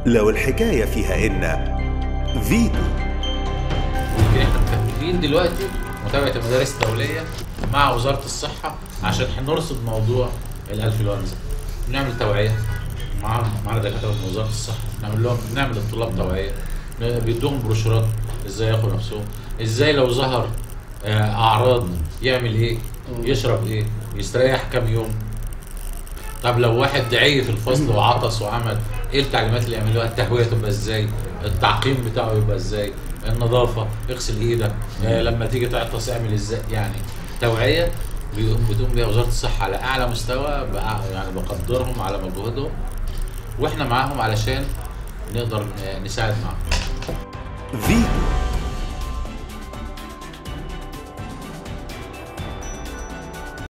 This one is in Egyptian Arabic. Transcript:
لو الحكاية فيها إن فيتو يمكن احنا مكتفين دلوقتي متابعه المدارس الدوليه مع وزاره الصحه عشان نرصد موضوع الانفلونزا نعمل توعيه مع مع دكاتره من وزاره الصحه نعمل لهم نعمل للطلاب توعيه ن- بيدوهم بروشورات ازاي ياخدوا نفسهم ازاي لو ظهر آه، اعراض يعمل ايه يشرب ايه يستريح كام يوم طب لو واحد دعي في الفصل وعطس وعمل ايه التعليمات اللي يعملوها التهويه تبقى ازاي التعقيم بتاعه يبقى ازاي النظافه اغسل ايدك آه لما تيجي تعطس اعمل ازاي يعني توعيه بيقوم بتقوم بيها وزاره الصحه على اعلى مستوى بقى يعني بقدرهم على مجهودهم واحنا معاهم علشان نقدر ن- نساعد معاهم فيتو